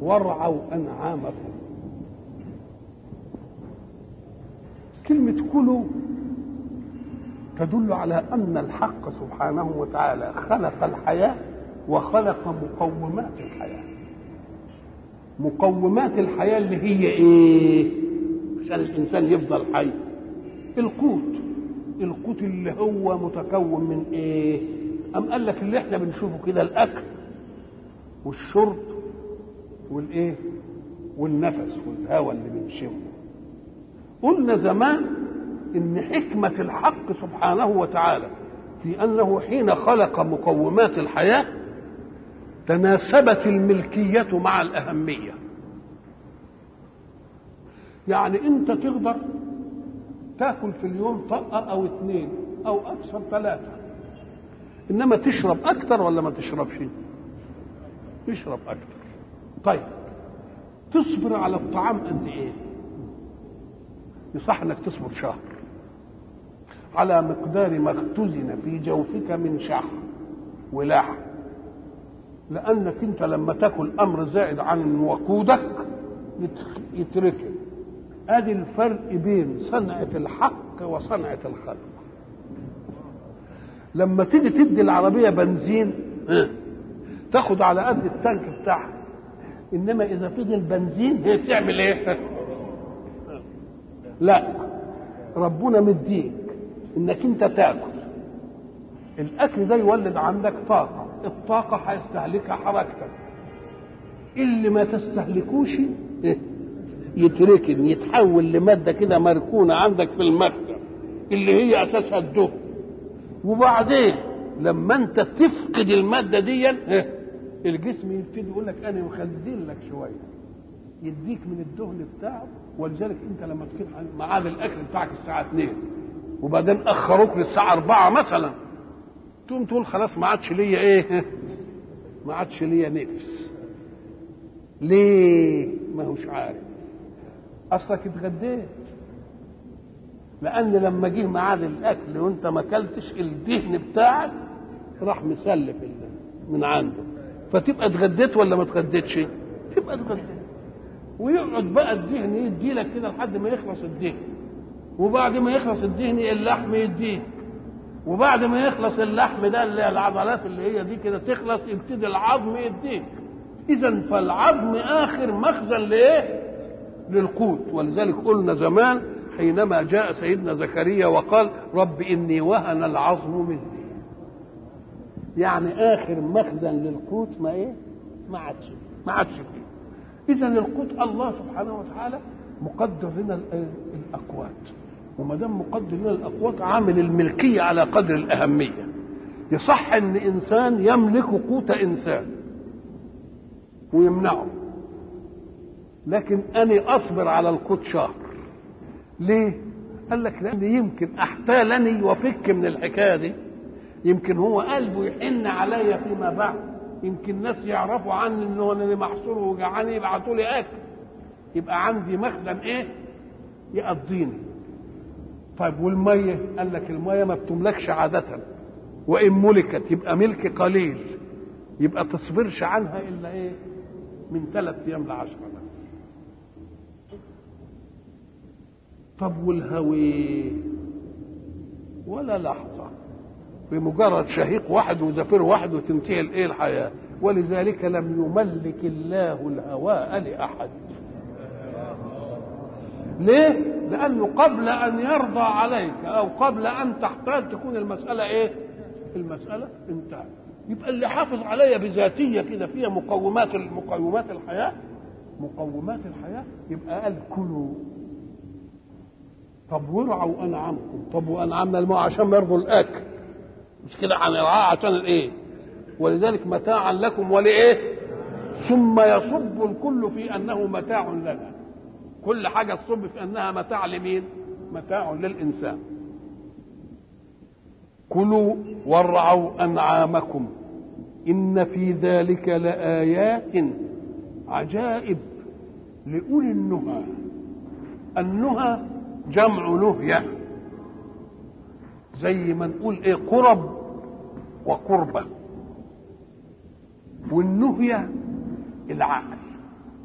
وارعوا أنعامكم كلمة كلوا تدل على أن الحق سبحانه وتعالى خلق الحياة وخلق مقومات الحياة مقومات الحياة اللي هي إيه عشان الإنسان يفضل حي القوت القوت اللي هو متكون من إيه أم قال لك اللي احنا بنشوفه كده الأكل والشرب والإيه والنفس والهواء اللي بنشمه قلنا زمان ان حكمة الحق سبحانه وتعالى في انه حين خلق مقومات الحياة تناسبت الملكية مع الأهمية يعني انت تقدر تاكل في اليوم طقة او اثنين او اكثر ثلاثة انما تشرب اكثر ولا ما تشربش تشرب اكثر طيب تصبر على الطعام قد ايه يصح انك تصبر شهر على مقدار ما اختزن في جوفك من شحم ولحم لانك انت لما تاكل امر زائد عن وقودك يتركه ادي الفرق بين صنعه الحق وصنعه الخلق لما تيجي تدي العربيه بنزين تاخد على قد التانك بتاعها انما اذا فضل بنزين هي تعمل ايه لا ربنا مديك انك انت تاكل الاكل ده يولد عندك طاقه الطاقه هيستهلكها حركتك اللي ما تستهلكوش يتركن يتحول لماده كده مركونه عندك في المخزن اللي هي اساسها الدهن وبعدين لما انت تفقد الماده دي الجسم يبتدي يقول لك انا مخزن لك شويه يديك من الدهن بتاعه ولذلك انت لما تكون ميعاد الاكل بتاعك الساعه 2 وبعدين اخروك للساعه 4 مثلا تقوم تقول خلاص ما عادش ليا ايه ما عادش ليا نفس ليه ما هوش عارف اصلك اتغديت لان لما جه ميعاد الاكل وانت ما اكلتش الدهن بتاعك راح مسلف من عنده فتبقى اتغديت ولا ما اتغديتش تبقى اتغديت ويقعد بقى الدهن يدي لك كده لحد ما يخلص الدهن وبعد ما يخلص الدهن اللحم يديك وبعد ما يخلص اللحم ده اللي العضلات اللي هي دي كده تخلص يبتدي العظم يديك اذا فالعظم اخر مخزن لايه للقوت ولذلك قلنا زمان حينما جاء سيدنا زكريا وقال رب اني وهن العظم مني يعني اخر مخزن للقوت ما ايه ما عادش ما عادش فيه اذا القوت الله سبحانه وتعالى مقدر لنا الاقوات وما دام مقدر لنا الاقوات عامل الملكيه على قدر الاهميه يصح ان انسان يملك قوت انسان ويمنعه لكن اني اصبر على القوت شهر ليه قال لك لان يمكن احتالني وفك من الحكايه دي يمكن هو قلبه يحن عليا فيما بعد يمكن ناس يعرفوا عني ان انا محصور وجعان يبعتوا لي اكل يبقى عندي مخزن ايه يقضيني طيب والميه قال لك الميه ما بتملكش عاده وان ملكت يبقى ملك قليل يبقى تصبرش عنها الا ايه من ثلاث ايام لعشرة بس طب والهوي ولا لحظه بمجرد شهيق واحد وزفير واحد وتنتهي الايه الحياه ولذلك لم يملك الله الهواء لاحد ليه لانه قبل ان يرضى عليك او قبل ان تحتاج تكون المساله ايه المساله انتهت يبقى اللي حافظ عليا بذاتيه كده فيها مقومات مقومات الحياه مقومات الحياه يبقى قال كلوا طب وارعوا انعامكم طب وانعامنا الماء عشان ما يرضوا الاكل مش كده هنرعاه عشان الايه ولذلك متاعا لكم ولايه ثم يصب الكل في انه متاع لنا كل حاجه تصب في انها متاع لمين متاع للانسان كلوا وارعوا انعامكم ان في ذلك لايات عجائب لاولي النهى النهى جمع نهيه زي ما نقول ايه قرب وقربة والنهية العقل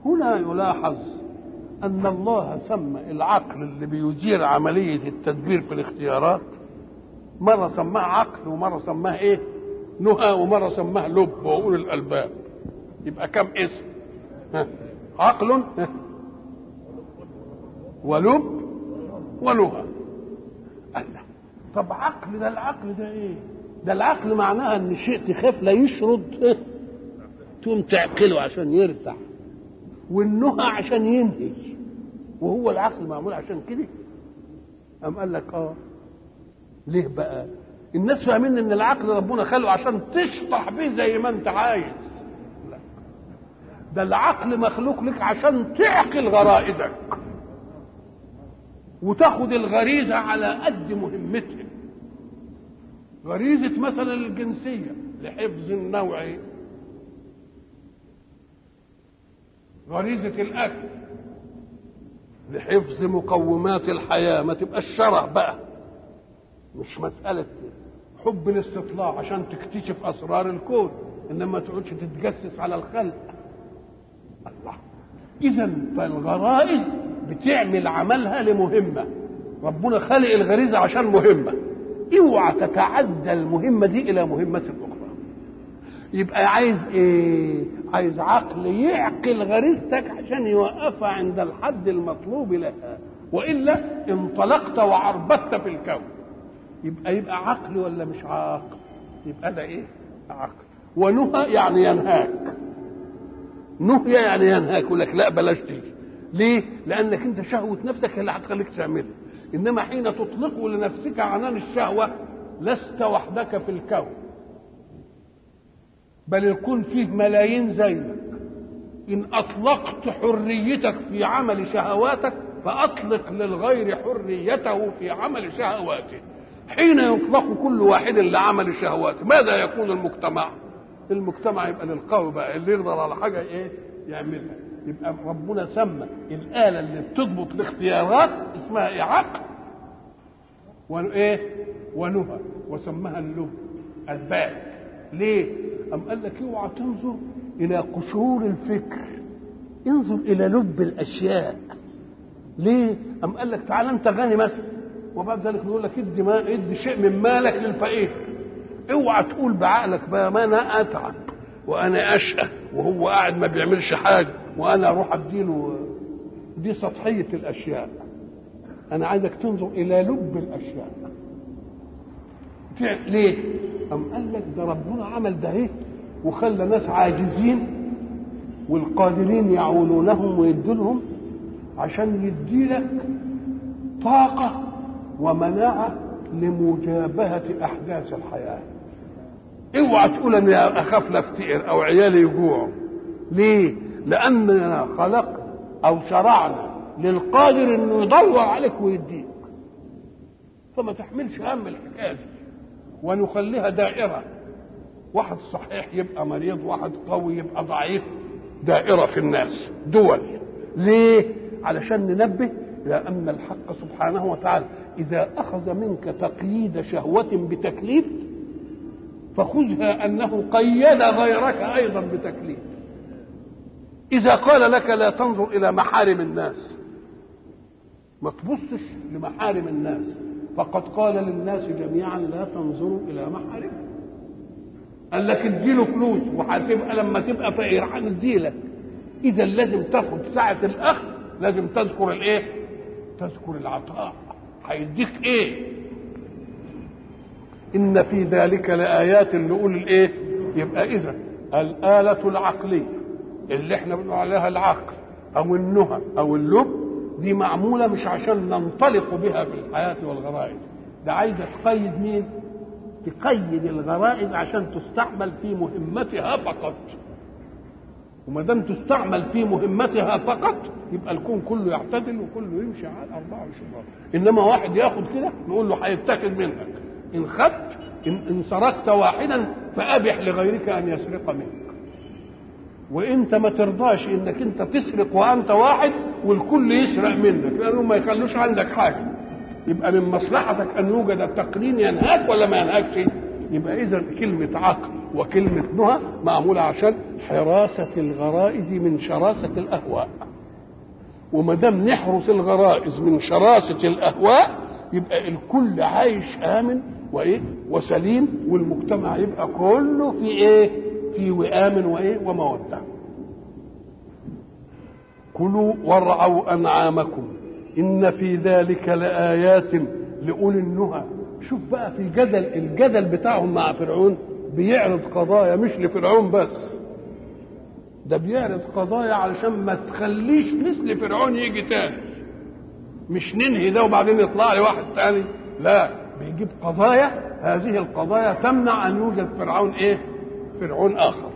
هنا يلاحظ أن الله سمى العقل اللي بيدير عملية التدبير في الاختيارات مرة سماه عقل ومرة سماه إيه؟ نهى ومرة سماه لب وأولي الألباب يبقى كم اسم؟ ها؟ عقل ها؟ ولب ونهى الله طب عقل ده العقل ده ايه؟ ده العقل معناها ان شيء تخاف لا يشرد تقوم تعقله عشان يرتاح والنهى عشان ينهي وهو العقل معمول عشان كده قام قال لك اه ليه بقى الناس فاهمين ان العقل ربنا خلقه عشان تشطح بيه زي ما انت عايز لا ده العقل مخلوق لك عشان تعقل غرائزك وتاخد الغريزة على قد مهمتها غريزة مثلا الجنسية لحفظ النوع غريزة الأكل لحفظ مقومات الحياة ما تبقاش شره بقى مش مسألة حب الاستطلاع عشان تكتشف أسرار الكون إنما ما تقعدش تتجسس على الخلق الله إذا فالغرائز بتعمل عملها لمهمة ربنا خلق الغريزة عشان مهمة اوعى تتعدى المهمة دي إلى مهمة أخرى يبقى عايز ايه عايز عقل يعقل غريزتك عشان يوقفها عند الحد المطلوب لها والا انطلقت وعربت في الكون يبقى يبقى عقل ولا مش عاقل يبقى ده ايه عقل ونهى يعني ينهاك نهي يعني ينهاك يقول لك لا بلاش تيجي ليه لانك انت شهوه نفسك اللي هتخليك تعملها انما حين تطلق لنفسك عنان الشهوه لست وحدك في الكون بل يكون فيه ملايين زيك إن أطلقت حريتك في عمل شهواتك فأطلق للغير حريته في عمل شهواته حين يطلق كل واحد لعمل شهواته ماذا يكون المجتمع المجتمع يبقى للقوي بقى اللي يقدر على حاجة إيه يعملها يبقى ربنا سمى الآلة اللي بتضبط الاختيارات اسمها إيه عقل وإيه ونهى وسماها اللب الباب ليه أم قال لك اوعى تنظر إلى قشور الفكر انظر إلى لب الأشياء ليه؟ أم قال لك تعالى أنت غني مثلا وبعد ذلك نقول لك ادي ما ادي شيء من مالك للفقير اوعى تقول بعقلك بقى ما انا اتعب وانا اشقى وهو قاعد ما بيعملش حاجه وانا اروح اديله دي سطحيه الاشياء انا عايزك تنظر الى لب الاشياء ليه؟ أم قال لك ده ربنا عمل ده ايه وخلى ناس عاجزين والقادرين يعولونهم ويدولهم عشان يديلك طاقة ومناعة لمجابهة أحداث الحياة اوعى تقول اني اخاف لا افتقر او عيالي يجوعوا ليه لاننا خلقنا او شرعنا للقادر انه يدور عليك ويديك فما تحملش هم الحكايه دي ونخليها دائرة واحد صحيح يبقى مريض واحد قوي يبقى ضعيف دائرة في الناس دول ليه علشان ننبه إلى أن الحق سبحانه وتعالى إذا أخذ منك تقييد شهوة بتكليف فخذها أنه قيد غيرك أيضا بتكليف إذا قال لك لا تنظر إلى محارم الناس ما تبصش لمحارم الناس فقد قال للناس جميعا لا تنظروا الى محارم قال لك اديله فلوس وهتبقى لما تبقى فقير هنديلك اذا لازم تاخد ساعه الاخذ لازم تذكر الايه تذكر العطاء هيديك ايه ان في ذلك لايات لاولي الايه يبقى اذا الاله العقليه اللي احنا بنقول عليها العقل او النهى او اللب دي معمولة مش عشان ننطلق بها في الحياة والغرائز ده عايزة تقيد مين تقيد الغرائز عشان تستعمل في مهمتها فقط وما دام تستعمل في مهمتها فقط يبقى الكون كله يعتدل وكله يمشي على 24 انما واحد ياخد كده نقول له هيتاخد منك ان خدت ان, إن سرقت واحدا فابح لغيرك ان يسرق منك وانت ما ترضاش انك انت تسرق وانت واحد والكل يسرق منك لانه ما يخلوش عندك حاجه يبقى من مصلحتك ان يوجد تقنين ينهاك ولا ما ينهاكش يبقى اذا كلمه عقل وكلمه نهى معموله عشان حراسة الغرائز من شراسة الأهواء وما دام نحرس الغرائز من شراسة الأهواء يبقى الكل عايش آمن وإيه وسليم والمجتمع يبقى كله في إيه في وئام وإيه ومودة كلوا وارعوا أنعامكم إن في ذلك لآيات لأولي النهى شوف بقى في الجدل الجدل بتاعهم مع فرعون بيعرض قضايا مش لفرعون بس ده بيعرض قضايا علشان ما تخليش مثل فرعون يجي تاني مش ننهي ده وبعدين يطلع لي واحد تاني لا بيجيب قضايا هذه القضايا تمنع ان يوجد فرعون ايه فرعون اخر